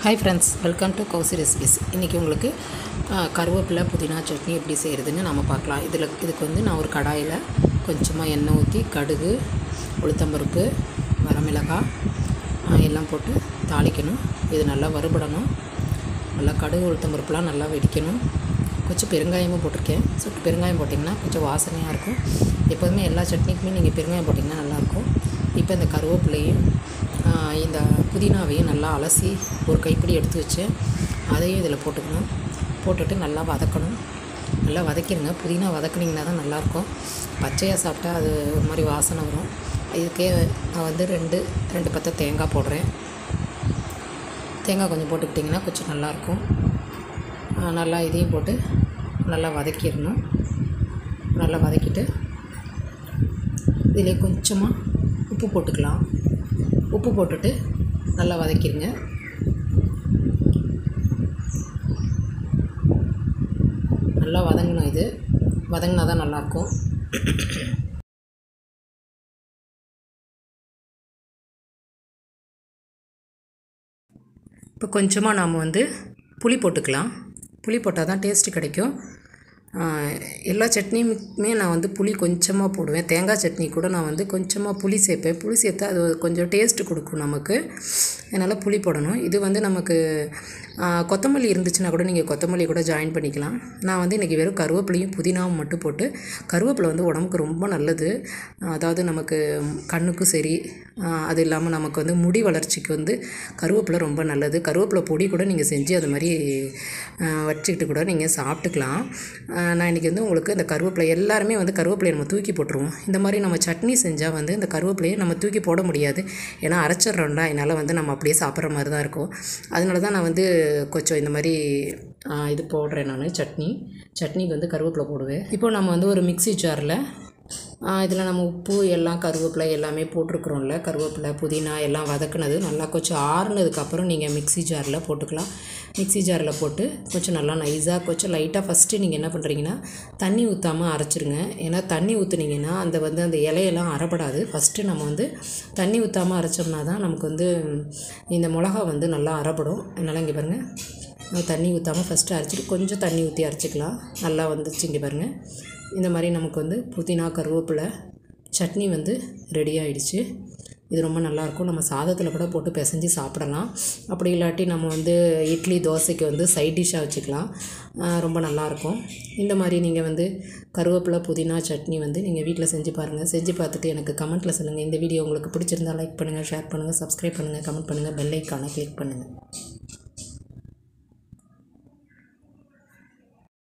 hi friends welcome to Kousi recipes இன்றைக்கி உங்களுக்கு ஆ, கருவேப்பிலை புதினா சட்னி எப்படி செய்கிறதுன்னு நம்ம பார்க்கலாம் இதில் இதுக்கு வந்து நான் ஒரு கடாயில் கொஞ்சமாக எண்ணெய் ஊற்றி கடுகு உளுத்தம்பருப்பு வரமிளகாய் ஆ, எல்லாம் போட்டு தாளிக்கணும் இது நல்லா வறுபடணும் நல்லா கடுகு உளுத்தம்பருப்புலாம் நல்லா வெடிக்கணும் கொஞ்சம் பெருங்காயமும் போட்டிருக்கேன் ஸோ பெருங்காயம் போட்டிங்கன்னா கொஞ்சம் வாசனையாக இருக்கும் எப்போதுமே எல்லா சட்னிக்குமே நீங்கள் பெருங்காயம் போட்டிங்கன்னா நல்லாயிருக்கும் இப்போ இந்த கருவேப்பிலையும் ஆ, இந்த புதினாவையும் நல்லா அலசி ஒரு கைப்பிடி எடுத்து வச்சு அதையும் இதில் போட்டுக்கணும் போட்டுட்டு நல்லா வதக்கணும் நல்லா வதக்கிடுங்க புதினா வதக்குனிங்கன்னா தான் நல்லாயிருக்கும் பச்சையாக சாப்பிட்டா அது ஒரு மாதிரி வாசனை வரும் இதுக்கே நான் வந்து ரெண்டு ரெண்டு பத்தை தேங்காய் போடுறேன் தேங்காய் கொஞ்சம் போட்டுக்கிட்டிங்கன்னா கொஞ்சம் நல்லாயிருக்கும் ஆ, நல்லா இதையும் போட்டு நல்லா வதக்கிடணும் நல்லா வதக்கிட்டு இதிலே கொஞ்சமாக உப்பு போட்டுக்கலாம் உப்பு போட்டுட்டு நல்லா வதக்கிடுங்க நல்லா வதங்கணும் இது வதங்கினா தான் நல்லாயிருக்கும் இப்போ கொஞ்சமாக நாம் வந்து புளி போட்டுக்கலாம் புளி போட்டால் தான் டேஸ்ட்டு கிடைக்கும் ஆஹ் எல்லா சட்னியுமே நான் வந்து புளி கொஞ்சமாக போடுவேன் தேங்காய் சட்னி கூட நான் வந்து கொஞ்சமாக புளி சேர்ப்பேன் புளி சேர்த்தா அது கொஞ்சம் டேஸ்ட்டு கொடுக்கும் நமக்கு அதனால் புளி போடணும் இது வந்து நமக்கு ஆஹ் கொத்தமல்லி இருந்துச்சுன்னா கூட நீங்கள் கொத்தமல்லி கூட ஜாயின் பண்ணிக்கலாம் நான் வந்து இன்றைக்கி வெறும் கருவேப்பிலையும் புதினாவும் மட்டும் போட்டு கருவேப்பிலை வந்து உடம்புக்கு ரொம்ப நல்லது அதாவது நமக்கு கண்ணுக்கும் சரி ஆஹ் அது இல்லாமல் நமக்கு வந்து முடி வளர்ச்சிக்கு வந்து கருவேப்பிலை ரொம்ப நல்லது கருவேப்பிலை பொடி கூட நீங்கள் செஞ்சு அது மாதிரி ஆஹ் வச்சுக்கிட்டு கூட நீங்கள் சாப்பிட்டுக்கலாம் ஆஹ் நான் இன்றைக்கி வந்து உங்களுக்கு இந்த கருவேப்பிலை எல்லாருமே வந்து கருவேப்பிலையை நம்ம தூக்கி போட்டுருவோம் இந்த மாதிரி நம்ம சட்னி செஞ்சால் வந்து இந்த கருவேப்பிலையை நம்ம தூக்கி போட முடியாது ஏன்னா அரைச்சிட்றோம்ல அதனால் வந்து நம்ம அப்படியே சாப்பிட்ற மாதிரி தான் இருக்கும் அதனால தான் நான் வந்து கொஞ்சம் இந்த மாதிரி ஆஹ் இது போடுறேன் நான் சட்னி சட்னிக்கு வந்து கருவேப்பிலை போடுவேன் இப்போ நம்ம வந்து ஒரு மிக்ஸி ஜாரில் இதில் நம்ம உப்பு எல்லாம் கருவேப்பிலை எல்லாமே போட்டிருக்குறோம்ல கருவேப்பிலை புதினா எல்லாம் வதக்குனது நல்லா கொஞ்சம் ஆறுனதுக்கப்புறம் நீங்கள் மிக்ஸி ஜாரில் போட்டுக்கலாம் மிக்ஸி ஜாரில் போட்டு கொஞ்சம் நல்லா நைஸாக கொஞ்சம் லைட்டாக ஃபஸ்ட்டு நீங்கள் என்ன பண்ணுறீங்கன்னா தண்ணி ஊற்றாமல் அரைச்சிருங்க ஏன்னா தண்ணி ஊற்றுனீங்கன்னா அந்த வந்து அந்த இலையெல்லாம் அரைப்படாது ஃபஸ்ட்டு நம்ம வந்து தண்ணி ஊற்றாமல் அரைச்சோம்னா தான் நமக்கு வந்து இந்த மிளகா வந்து நல்லா அரைப்படும் அதனால் இங்கே பாருங்கள் நம்ம தண்ணி ஊற்றாமல் ஃபஸ்ட்டு அரைச்சிட்டு கொஞ்சம் தண்ணி ஊற்றி அரைச்சிக்கலாம் நல்லா வந்துச்சு இங்கே பாருங்கள் இந்த மாதிரி நமக்கு வந்து புதினா கருவேப்பிலை சட்னி வந்து ரெடி ஆயிடுச்சு இது ரொம்ப நல்லாயிருக்கும் நம்ம சாதத்தில் கூட போட்டு பிசைஞ்சு சாப்பிடலாம் அப்படி இல்லாட்டி நம்ம வந்து இட்லி தோசைக்கு வந்து சைட் டிஷ்ஷாக வச்சுக்கலாம் ஆஹ் ரொம்ப நல்லாயிருக்கும் இந்த மாதிரி நீங்கள் வந்து கருவேப்பிலை புதினா சட்னி வந்து நீங்கள் வீட்டில் செஞ்சு பாருங்கள் செஞ்சு பார்த்துட்டு எனக்கு கமெண்ட்டில் சொல்லுங்கள் இந்த வீடியோ உங்களுக்கு பிடிச்சிருந்தா லைக் பண்ணுங்கள் ஷேர் பண்ணுங்கள் சப்ஸ்கிரைப் பண்ணுங்கள் கமெண்ட் பண்ணுங்கள் பெல் ஐக்கானை கிளிக் பண்ணுங்கள்